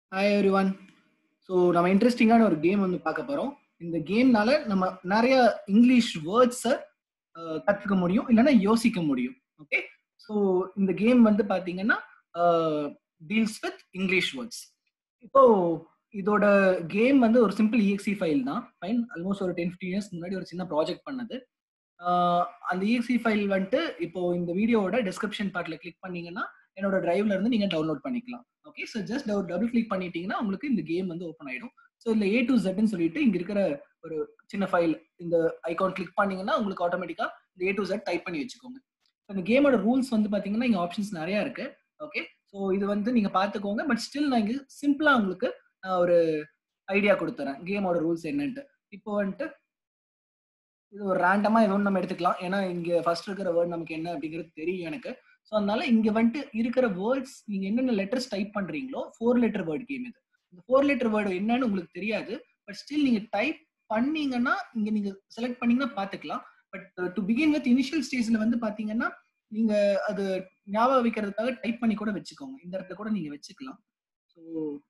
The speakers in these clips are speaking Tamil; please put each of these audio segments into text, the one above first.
ஹாய் எவ்ரி ஒன் ஸோ நம்ம இன்ட்ரெஸ்டிங்கான ஒரு கேம் வந்து பார்க்க போகிறோம் இந்த கேம்னால நம்ம நிறைய இங்கிலீஷ் வேர்ட்ஸை கற்றுக்க முடியும் இல்லைன்னா யோசிக்க முடியும் ஓகே ஸோ இந்த கேம் வந்து பார்த்தீங்கன்னா டீல்ஸ் வித் இங்கிலீஷ் வேர்ட்ஸ் இப்போ இதோட கேம் வந்து ஒரு சிம்பிள் இஎக்சி ஃபைல் தான் ஃபைன் ஆல்மோஸ்ட் ஒரு டென் ஃபிஃப்டின் இயர்ஸ் முன்னாடி ஒரு சின்ன ப்ராஜெக்ட் பண்ணது அந்த இஎக்சி ஃபைல் வந்துட்டு இப்போ இந்த வீடியோவோட டிஸ்கிரிப்ஷன் பார்ட்டில் கிளிக் பண்ணீங்கன்னா என்னோட டிரைவ்ல இருந்து நீங்க டவுன்லோட் பண்ணிக்கலாம் ஓகே ஸோ ஜஸ்ட் ஒரு டபுள் கிளிக் பண்ணிட்டீங்கன்னா உங்களுக்கு இந்த கேம் வந்து ஓப்பன் ஆயிடும் ஸோ இதுல ஏ டு ஜெட்னு சொல்லிட்டு இங்க இருக்கிற ஒரு சின்ன ஃபைல் இந்த ஐகான் கிளிக் பண்ணீங்கன்னா உங்களுக்கு ஆட்டோமேட்டிக்கா இந்த ஏ டு ஜெட் டைப் பண்ணி வச்சுக்கோங்க இந்த கேமோட ரூல்ஸ் வந்து பாத்தீங்கன்னா இங்க ஆப்ஷன்ஸ் நிறைய இருக்கு ஓகே ஸோ இது வந்து நீங்க பாத்துக்கோங்க பட் ஸ்டில் நான் இங்க சிம்பிளா உங்களுக்கு நான் ஒரு ஐடியா கொடுத்துறேன் கேமோட ரூல்ஸ் என்னன்ட்டு இப்போ வந்துட்டு இது ஒரு ரேண்டமா ஏதோ நம்ம எடுத்துக்கலாம் ஏன்னா இங்க ஃபர்ஸ்ட் இருக்கிற வேர்ட் நமக்கு என்ன அப்படிங்கிறது தெரியும் எனக்கு ஸோ அதனால இங்க வந்துட்டு இருக்கிற வேர்ட்ஸ் நீங்க என்னென்ன லெட்டர்ஸ் டைப் பண்றீங்களோ ஃபோர் லெட்டர் வேர்ட் கேம் இது இந்த ஃபோர் லெட்டர் வேர்டு என்னன்னு உங்களுக்கு தெரியாது பட் ஸ்டில் நீங்க டைப் பண்ணீங்கன்னா இங்க நீங்க செலக்ட் பண்ணீங்கன்னா பாத்துக்கலாம் but to begin with initial ஸ்டேஜ்ல வந்து பாத்தீங்கன்னா நீங்க அது ஞாபகம் வைக்கிறதுக்காக டைப் பண்ணி கூட வச்சுக்கோங்க இந்த இடத்துல கூட நீங்க வச்சுக்கலாம் ஸோ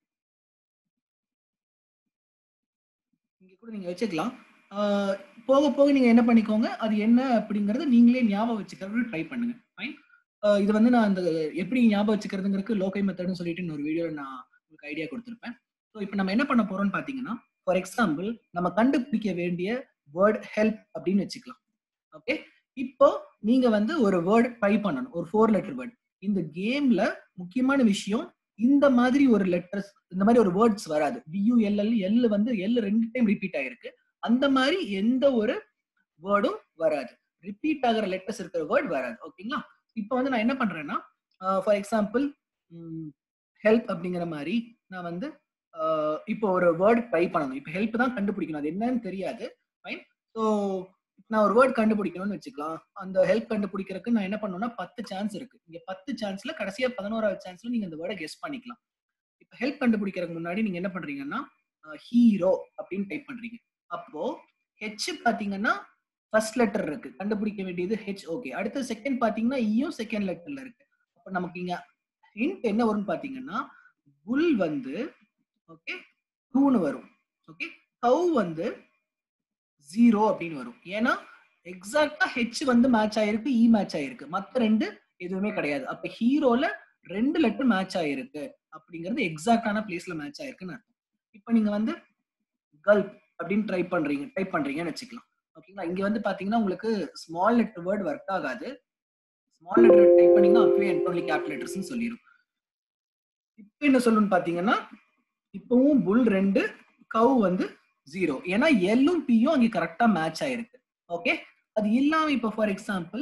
இங்க கூட நீங்க வச்சுக்கலாம் போக போக நீங்க என்ன பண்ணிக்கோங்க அது என்ன அப்படிங்கறது நீங்களே ஞாபகம் வச்சுக்கிறது ட்ரை பண்ணுங்க ஃபைன் இது வந்து நான் அந்த எப்படி ஞாபகம் வச்சுக்கிறதுங்கிறதுக்கு லோக்கை மெத்தட்னு சொல்லிட்டு இன்னொரு வீடியோவில் நான் உங்களுக்கு ஐடியா கொடுத்துருப்பேன் ஸோ இப்போ நம்ம என்ன பண்ண போறோம்னு பார்த்தீங்கன்னா ஃபார் எக்ஸாம்பிள் நம்ம கண்டுபிடிக்க வேண்டிய வேர்ட் ஹெல்ப் அப்படின்னு வச்சுக்கலாம் ஓகே இப்போ நீங்க வந்து ஒரு வேர்ட் ட்ரை பண்ணணும் ஒரு ஃபோர் லெட்டர் வேர்ட் இந்த கேம்ல முக்கியமான விஷயம் இந்த மாதிரி ஒரு லெட்டர்ஸ் இந்த மாதிரி ஒரு வேர்ட்ஸ் வராது டியூஎல்எல் எல் வந்து எல் ரெண்டு டைம் ரிப்பீட் ஆயிருக்கு அந்த மாதிரி எந்த ஒரு வேர்டும் வராது ரிப்பீட் ஆகிற லெட்டர்ஸ் இருக்கிற வேர்ட் வராது ஓகேங்களா இப்போ வந்து நான் என்ன பண்றேன்னா ஃபார் எக்ஸாம்பிள் ஹெல்ப் அப்படிங்கிற மாதிரி நான் வந்து இப்போ ஒரு வேர்ட் ட்ரை பண்ணணும் இப்போ ஹெல்ப் தான் கண்டுபிடிக்கணும் அது என்னன்னு தெரியாது ஃபைன் ஸோ நான் ஒரு வேர்ட் கண்டுபிடிக்கணும்னு வச்சுக்கலாம் அந்த ஹெல்ப் கண்டுபிடிக்கிறதுக்கு நான் என்ன பண்ணணும்னா பத்து சான்ஸ் இருக்கு இங்க பத்து சான்ஸ்ல கடைசியா பதினோராவது சான்ஸ்ல நீங்க அந்த வேர்டை கெஸ் பண்ணிக்கலாம் இப்போ ஹெல்ப் கண்டுபிடிக்கிறதுக்கு முன்னாடி நீங்க என்ன பண்றீங்கன்னா ஹீரோ அப்படின்னு டைப் பண்றீங்க அப்போ ஹெச் பாத்தீங்கன்னா ஃபர்ஸ்ட் லெட்டர் இருக்கு கண்டுபிடிக்க வேண்டியது ஹெச் ஓகே அடுத்த செகண்ட் பாத்தீங்கன்னா இயும் செகண்ட் லெட்டர்ல இருக்கு அப்ப நமக்கு இங்க ஹிண்ட் என்ன வரும்னு பாத்தீங்கன்னா புல் வந்து ஓகே டூன்னு வரும் ஓகே கவ் வந்து ஜீரோ அப்படின்னு வரும் ஏன்னா எக்ஸாக்டா ஹெச் வந்து மேட்ச் ஆயிருக்கு இ மேட்ச் ஆயிருக்கு மத்த ரெண்டு எதுவுமே கிடையாது அப்ப ஹீரோல ரெண்டு லெட்டர் மேட்ச் ஆயிருக்கு அப்படிங்கிறது எக்ஸாக்டான பிளேஸ்ல மேட்ச் ஆயிருக்குன்னு அர்த்தம் இப்போ நீங்க வந்து கல்ப் அப்படின்னு ட்ரை பண்றீங்க டைப் பண்றீங்கன்னு வச்சுக்கலாம் ஓகேங்களா இங்க வந்து பாத்தீங்கன்னா உங்களுக்கு ஸ்மால் லெட்டர் வேர்ட் ஒர்க் ஆகாது ஸ்மால் லெட்டர் டைப் பண்ணீங்கன்னா அப்பவே ஒன்லி கேபிட்டல் லெட்டர்ஸ் சொல்லிடும் இப்போ என்ன சொல்லணும்னு பாத்தீங்கன்னா இப்பவும் புல் ரெண்டு கவ் வந்து ஜீரோ ஏன்னா எல்லும் பியும் அங்கே கரெக்டா மேட்ச் ஆயிருக்கு ஓகே அது இல்லாம இப்போ ஃபார் எக்ஸாம்பிள்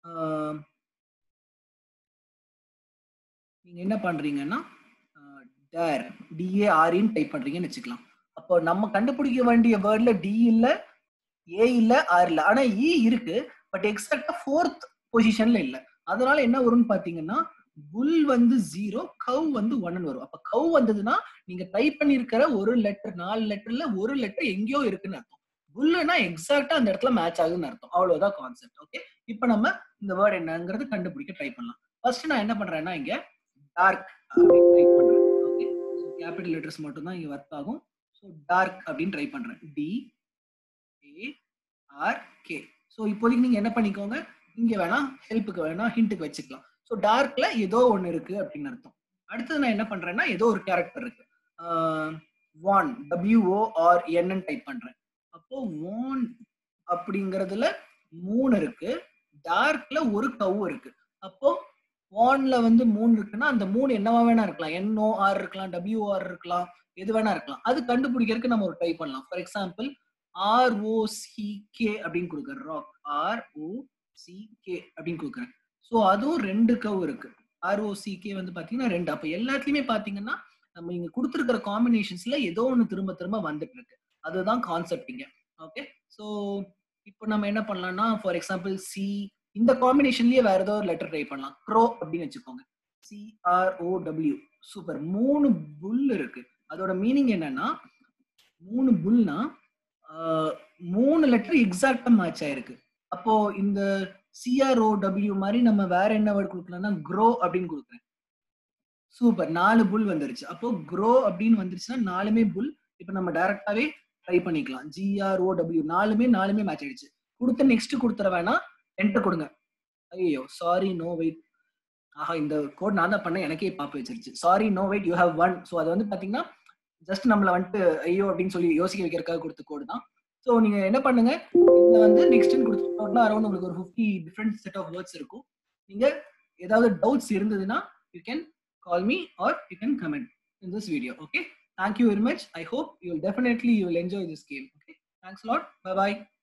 நீங்க என்ன பண்றீங்கன்னா டேர் டிஏஆர்இன்னு டைப் பண்றீங்கன்னு வச்சுக்கலாம் அப்போ நம்ம கண்டுபிடிக்க வேண்டிய வேர்ட்ல டி இல்ல ஏ இல்ல ஆர் இல்ல ஆனா இ இருக்கு பட் எக்ஸாக்டா ஃபோர்த் பொசிஷன்ல இல்ல அதனால என்ன வரும்னு பாத்தீங்கன்னா புல் வந்து ஜீரோ கவ் வந்து ஒன்னு வரும் அப்ப கவ் வந்ததுன்னா நீங்க டைப் பண்ணிருக்கிற ஒரு லெட்டர் நாலு லெட்டர்ல ஒரு லெட்டர் எங்கேயோ இருக்குன்னு அர்த்தம் புல்லுனா எக்ஸாக்டா அந்த இடத்துல மேட்ச் ஆகுதுன்னு அர்த்தம் அவ்வளவுதான் கான்செப்ட் ஓகே இப்போ நம்ம இந்த வேர்ட் என்னங்கிறது கண்டுபிடிக்க ட்ரை பண்ணலாம் ஃபர்ஸ்ட் நான் என்ன பண்றேன்னா இங்க டார்க் அப்படின்னு டைப் பண்றேன் ஓகே ஸோ கேபிட்டல் லெட்டர்ஸ் மட்டும் தான் இங்க ஒர்க் ஆகும் ஸோ டார்க் அப்படின்னு ட்ரை பண்றேன் T A R K so இப்போதைக்கு நீங்க என்ன பண்ணிக்கோங்க இங்க வேணா ஹெல்ப்புக்கு வேணா ஹிண்ட்டுக்கு வச்சுக்கலாம் ஸோ டார்க்ல ஏதோ ஒன்று இருக்கு அப்படின்னு அர்த்தம் அடுத்தது நான் என்ன பண்றேன்னா ஏதோ ஒரு கேரக்டர் இருக்கு வான் டபிள்யூஓ ஆர் என்னன்னு டைப் பண்றேன் அப்போ வான் அப்படிங்கறதுல மூணு இருக்கு டார்க்ல ஒரு கவ் இருக்கு அப்போ வான்ல வந்து மூணு இருக்குன்னா அந்த மூணு என்னவா வேணா இருக்கலாம் என்ஓ ஆர் இருக்கலாம் டபிள்யூஆர் இருக்கலாம் எது வேணா இருக்கலாம் அது கண்டுபிடிக்கிறதுக்கு நம்ம ஒரு ட்ரை பண்ணலாம் for example R O C K அப்படின்னு கொடுக்குறேன் rock R O C K அப்படின்னு கொடுக்குறேன் ஸோ அதுவும் ரெண்டு கவ் இருக்கு ஆர்ஓசிகே வந்து பாத்தீங்கன்னா ரெண்டு அப்ப எல்லாத்துலயுமே பாத்தீங்கன்னா நம்ம இங்க கொடுத்துருக்கிற காம்பினேஷன்ஸ்ல ஏதோ ஒன்று திரும்ப திரும்ப வந்துட்டு இருக்கு அதுதான் கான்செப்ட் இங்க ஓகே ஸோ இப்போ நம்ம என்ன பண்ணலாம்னா ஃபார் எக்ஸாம்பிள் சி இந்த காம்பினேஷன்லயே வேற ஏதோ ஒரு லெட்டர் ட்ரை பண்ணலாம் க்ரோ அப்படின்னு வச்சுக்கோங்க சிஆர்ஓ டபிள்யூ சூப்பர் மூணு புல் இருக்கு அதோட மீனிங் என்னன்னா மூணு புல்னா மூணு லெட்டர் எக்ஸாக்டா மேட்ச் ஆயிருக்கு அப்போ இந்த சிஆர்ஓ டபிள்யூ மாதிரி நம்ம வேற என்ன வேர்ட் கொடுக்கலாம்னா க்ரோ அப்படின்னு கொடுக்குறேன் சூப்பர் நாலு புல் வந்துருச்சு அப்போ க்ரோ அப்படின்னு வந்துருச்சுன்னா நாலுமே புல் இப்போ நம்ம டைரக்டாவே ட்ரை பண்ணிக்கலாம் ஜிஆர்ஓ டபிள்யூ நாலுமே நாலுமே மேட்ச் ஆயிடுச்சு கொடுத்த நெக்ஸ்ட் கொடுத்துற வேணாம் என்டர் கொடுங்க ஐயோ சாரி நோ வெயிட் ஆஹா இந்த கோட் நான் தான் பண்ணேன் எனக்கே பாப்பு வச்சிருச்சு sorry no wait you have one so அது வந்து பாத்தீங்கன்னா ஜஸ்ட் நம்மள வந்துட்டு ஐயோ அப்படின்னு சொல்லி யோசிக்க வைக்கிறதுக்காக கொடுத்த கோடு தான் ஸோ நீங்க என்ன பண்ணுங்க இதுல வந்து நெக்ஸ்ட் கொடுத்துட்டோம்னா அரௌண்ட் உங்களுக்கு ஒரு fifty different set of words இருக்கும் நீங்க ஏதாவது டவுட்ஸ் இருந்ததுன்னா you can call me or you can comment in this video okay thank you very much I hope you will definitely you will enjoy this game okay thanks lot bye bye